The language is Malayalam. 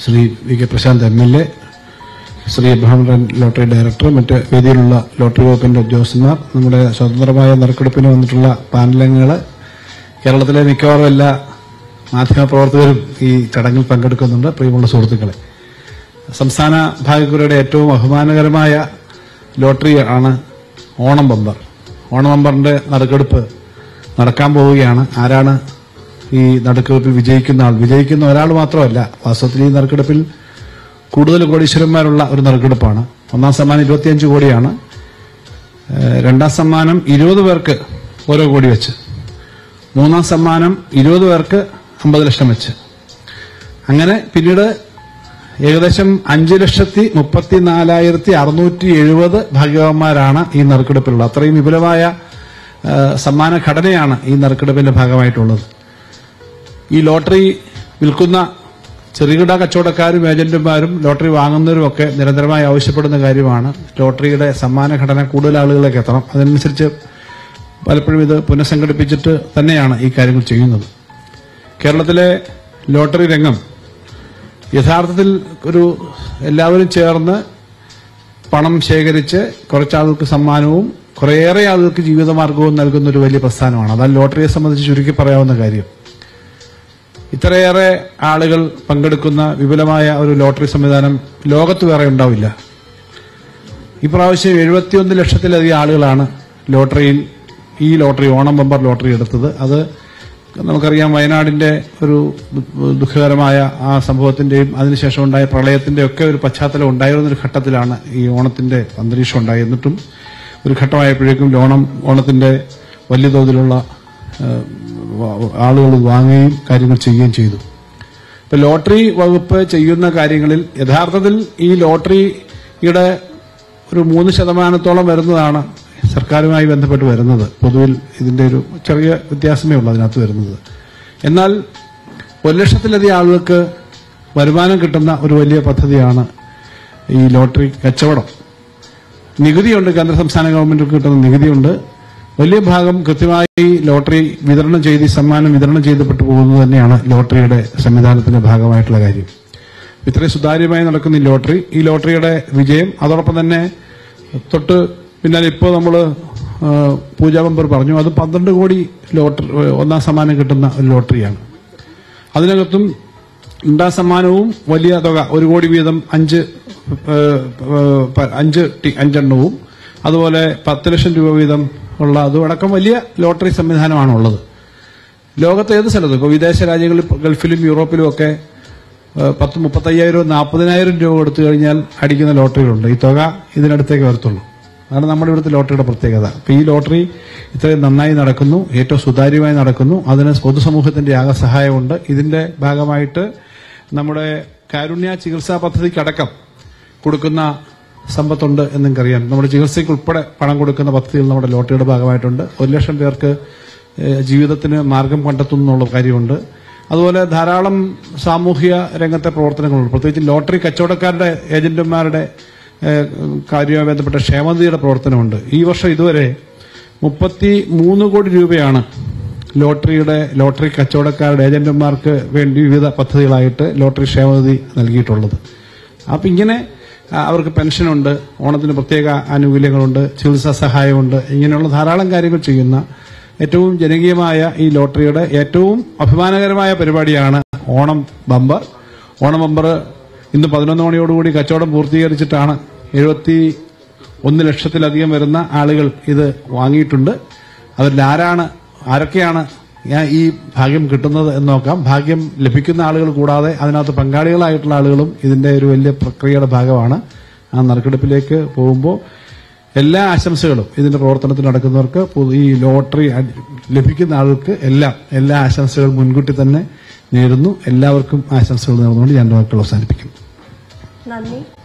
Shri V K Prashanth M L A Shri Abraham lottery director മറ്റ് വേദിയിലുള്ള ലോട്ടറി വകുപ്പിന്റെ ഉദ്യോഗസ്ഥന്മാർ നമ്മുടെ സ്വതന്ത്രമായ നറുക്കെടുപ്പിന് വന്നിട്ടുള്ള പാനലംഗങ്ങൾ കേരളത്തിലെ മിക്കവാറും എല്ലാ മാധ്യമപ്രവർത്തകരും ഈ ചടങ്ങിൽ പങ്കെടുക്കുന്നുണ്ട് പ്രിയമുള്ള സുഹൃത്തുക്കളെ സംസ്ഥാന ഭാഗ്യക്കുരയുടെ ഏറ്റവും അഭിമാനകരമായ ലോട്ടറി ആണ് ഓണം ബമ്പർ ഓണം ബമ്പറിന്റെ നറുക്കെടുപ്പ് നടക്കാൻ പോവുകയാണ് ആരാണ് ഈ നറുക്കെടുപ്പിൽ വിജയിക്കുന്ന ആൾ വിജയിക്കുന്ന ഒരാൾ മാത്രമല്ല വാസ്തവത്തിൽ ഈ നറുക്കെടുപ്പിൽ കൂടുതൽ കോടീശ്വരന്മാരുള്ള ഒരു നറുക്കെടുപ്പാണ് ഒന്നാം സമ്മാനം ഇരുപത്തിയഞ്ച് കോടിയാണ് ഏഹ് രണ്ടാം സമ്മാനം ഇരുപത് പേർക്ക് ഓരോ കോടി വെച്ച് മൂന്നാം സമ്മാനം ഇരുപത് പേർക്ക് അമ്പത് ലക്ഷം വെച്ച് അങ്ങനെ പിന്നീട് ഏകദേശം അഞ്ച് ലക്ഷത്തി മുപ്പത്തിനാലായിരത്തി അറുന്നൂറ്റി എഴുപത് ഭാഗ്യവാന്മാരാണ് ഈ നറുക്കെടുപ്പിലുള്ളത് അത്രയും വിപുലമായ ആ, സമ്മാന ഘടനയാണ് ഈ നറുക്കെടുപ്പിന്റെ ഭാഗമായിട്ടുള്ളത് ഈ ലോട്ടറി വിൽക്കുന്ന ചെറുകിട കച്ചവടക്കാരും ഏജന്റുമാരും ലോട്ടറി വാങ്ങുന്നവരും ഒക്കെ നിരന്തരമായി ആവശ്യപ്പെടുന്ന കാര്യമാണ് ലോട്ടറിയുടെ സമ്മാന ഘടന കൂടുതൽ ആളുകളിലേക്ക് എത്തണം അതനുസരിച്ച് പലപ്പോഴും ഇത് പുനഃസംഘടിപ്പിച്ചിട്ട് തന്നെയാണ് ഈ കാര്യങ്ങൾ ചെയ്യുന്നത് കേരളത്തിലെ ലോട്ടറി രംഗം യഥാർത്ഥത്തിൽ ഒരു എല്ലാവരും ചേർന്ന് പണം ശേഖരിച്ച് കുറച്ചാളുകൾക്ക് സമ്മാനവും കുറേയേറെ ആളുകൾക്ക് ജീവിതമാർഗവും നൽകുന്ന ഒരു വലിയ പ്രസ്ഥാനമാണ് അതാണ് ലോട്ടറിയെ സംബന്ധിച്ച് ചുരുക്കി പറയാവുന്ന കാര്യം ഇത്രയേറെ ആളുകൾ പങ്കെടുക്കുന്ന വിപുലമായ ഒരു ലോട്ടറി സംവിധാനം ലോകത്ത് വേറെ ഉണ്ടാവില്ല ഇപ്രാവശ്യം എഴുപത്തിയൊന്ന് ലക്ഷത്തിലധികം ആളുകളാണ് ലോട്ടറിയിൽ ഈ ലോട്ടറി ഓണം ബമ്പർ ലോട്ടറി എടുത്തത് അത് നമുക്കറിയാം വയനാടിന്റെ ഒരു ദുഃഖകരമായ ആ സംഭവത്തിന്റെയും അതിനുശേഷം ഉണ്ടായ പ്രളയത്തിന്റെ ഒക്കെ ഒരു പശ്ചാത്തലം ഉണ്ടായിരുന്ന ഒരു ഘട്ടത്തിലാണ് ഈ ഓണത്തിന്റെ അന്തരീക്ഷം ഉണ്ടായി എന്നിട്ടും ഒരു ഘട്ടമായപ്പോഴേക്കും ഓണം ഓണത്തിന്റെ വലിയ തോതിലുള്ള ഏഹ്, വ- ആളുകൾ വാങ്ങുകയും കാര്യങ്ങൾ ചെയ്യുകയും ചെയ്തു ഇപ്പൊ ലോട്ടറി വകുപ്പ് ചെയ്യുന്ന കാര്യങ്ങളിൽ യഥാർത്ഥത്തിൽ ഈ ലോട്ടറിയുടെ ഒരു മൂന്ന് ശതമാനത്തോളം വരുന്നതാണ് സർക്കാരുമായി ബന്ധപ്പെട്ട് വരുന്നത് പൊതുവിൽ ഇതിന്റെ ഒരു ചെറിയ വ്യത്യാസമേ ഉള്ളൂ അതിനകത്ത് വരുന്നത് എന്നാൽ ഒരു ലക്ഷത്തിലധികം ആളുകൾക്ക് വരുമാനം കിട്ടുന്ന ഒരു വലിയ പദ്ധതിയാണ് ഈ ലോട്ടറി കച്ചവടം നികുതിയുണ്ട് കേന്ദ്ര സംസ്ഥാന ഗവൺമെന്റുകൾക്ക് കിട്ടുന്ന നികുതിയുണ്ട് വലിയ ഭാഗം കൃത്യമായി ലോട്ടറി വിതരണം ചെയ്ത് ഈ സമ്മാനം വിതരണം ചെയ്തപ്പെട്ടു പോകുന്നത് തന്നെയാണ് ലോട്ടറിയുടെ സംവിധാനത്തിന്റെ ഭാഗമായിട്ടുള്ള കാര്യം ഇത്രയും സുതാര്യമായി നടക്കുന്ന ഈ ലോട്ടറി ഈ ലോട്ടറിയുടെ വിജയം അതോടൊപ്പം തന്നെ തൊട്ട് പിന്നാലെ ഇപ്പോൾ നമ്മൾ പൂജാ ബമ്പർ പറഞ്ഞു അത് പന്ത്രണ്ട് കോടി ലോട്ടറി ഒന്നാം സമ്മാനം കിട്ടുന്ന ഒരു ലോട്ടറിയാണ് അതിനകത്തും രണ്ടാം സമ്മാനവും വലിയ തുക ഒരു കോടി വീതം അഞ്ച് ഏഹ്, ഏഹ്, പ- അഞ്ച് ടി- അഞ്ചെണ്ണവും അതുപോലെ പത്ത് ലക്ഷം രൂപ വീതം ഉള്ള അതും അടക്കം വലിയ ലോട്ടറി സംവിധാനമാണ് ഉള്ളത് ലോകത്ത് ഏത് സ്ഥലത്തും ഇപ്പോൾ വിദേശ രാജ്യങ്ങളിൽ ഗൾഫിലും യൂറോപ്പിലും ഒക്കെ ഏഹ്, പത്ത് മുപ്പത്തയ്യായിരം നാൽപ്പതിനായിരം രൂപ കൊടുത്തു കഴിഞ്ഞാൽ അടിക്കുന്ന ലോട്ടറികളുണ്ട് ഈ തുക ഇതിനടുത്തേക്ക് വരത്തുള്ളൂ അതാണ് നമ്മുടെ ഇവിടുത്തെ ലോട്ടറിയുടെ പ്രത്യേകത അപ്പൊ ഈ ലോട്ടറി ഇത്രയും നന്നായി നടക്കുന്നു ഏറ്റവും സുതാര്യമായി നടക്കുന്നു അതിന് പൊതുസമൂഹത്തിന്റെ ആകെ സഹായമുണ്ട് ഇതിന്റെ ഭാഗമായിട്ട് നമ്മുടെ കാരുണ്യ ചികിത്സാ പദ്ധതിക്കടക്കം കൊടുക്കുന്ന സമ്പത്തുണ്ട് എന്ന് നിങ്ങൾക്കറിയാം നമ്മുടെ ചികിത്സയ്ക്ക് ഉൾപ്പെടെ പണം കൊടുക്കുന്ന പദ്ധതികൾ നമ്മുടെ ലോട്ടറിയുടെ ഭാഗമായിട്ടുണ്ട് ഒരു ലക്ഷം പേർക്ക് ഏഹ്, ജീവിതത്തിന് മാർഗം കണ്ടെത്തുന്നു എന്നുള്ള കാര്യമുണ്ട് അതുപോലെ ധാരാളം സാമൂഹിക രംഗത്തെ പ്രവർത്തനങ്ങളുണ്ട് പ്രത്യേകിച്ച് ലോട്ടറി കച്ചവടക്കാരുടെ ഏജന്റുമാരുടെ ഏഹ്, കാര്യവുമായി ബന്ധപ്പെട്ട ക്ഷേമനിധിയുടെ പ്രവർത്തനമുണ്ട് ഈ വർഷം ഇതുവരെ മുപ്പത്തി മൂന്ന് കോടി രൂപയാണ് ലോട്ടറിയുടെ ലോട്ടറി കച്ചവടക്കാരുടെ ഏജന്റുമാർക്ക് വേണ്ടി വിവിധ പദ്ധതികളായിട്ട് ലോട്ടറി ക്ഷേമനിധി നൽകിയിട്ടുള്ളത് അപ്പൊ ഇങ്ങനെ ആ, അവർക്ക് പെൻഷനുണ്ട് ഓണത്തിന് പ്രത്യേക ആനുകൂല്യങ്ങളുണ്ട് ചികിത്സാ സഹായമുണ്ട് ഇങ്ങനെയുള്ള ധാരാളം കാര്യങ്ങൾ ചെയ്യുന്ന ഏറ്റവും ജനകീയമായ ഈ ലോട്ടറിയുടെ ഏറ്റവും അഭിമാനകരമായ പരിപാടിയാണ് ഓണം ബമ്പർ ഓണം ബമ്പർ ഇന്ന് പതിനൊന്ന് മണിയോടുകൂടി കച്ചവടം പൂർത്തീകരിച്ചിട്ടാണ് എഴുപത്തി ഒന്ന് ലക്ഷത്തിലധികം വരുന്ന ആളുകൾ ഇത് വാങ്ങിയിട്ടുണ്ട് അവരിൽ ആരാണ് ആരൊക്കെയാണ് ഞാൻ ഈ ഭാഗ്യം കിട്ടുന്നത് എന്ന് നോക്കാം ഭാഗ്യം ലഭിക്കുന്ന ആളുകൾ കൂടാതെ അതിനകത്ത് പങ്കാളികളായിട്ടുള്ള ആളുകളും ഇതിന്റെ ഒരു വലിയ പ്രക്രിയയുടെ ഭാഗമാണ് ആ നറുക്കെടുപ്പിലേക്ക് പോകുമ്പോൾ എല്ലാ ആശംസകളും ഇതിന്റെ പ്രവർത്തനത്തിൽ നടക്കുന്നവർക്ക് പൊതു- ഈ ലോട്ടറി അ- ലഭിക്കുന്ന ആളുകൾക്ക് എല്ലാം എല്ലാ ആശംസകളും മുൻകൂട്ടി തന്നെ നേരുന്നു എല്ലാവർക്കും ആശംസകൾ നേർന്നുകൊണ്ട് ഞാൻ വാക്കുകൾ അവസാനിപ്പിക്കുന്നു നന്ദി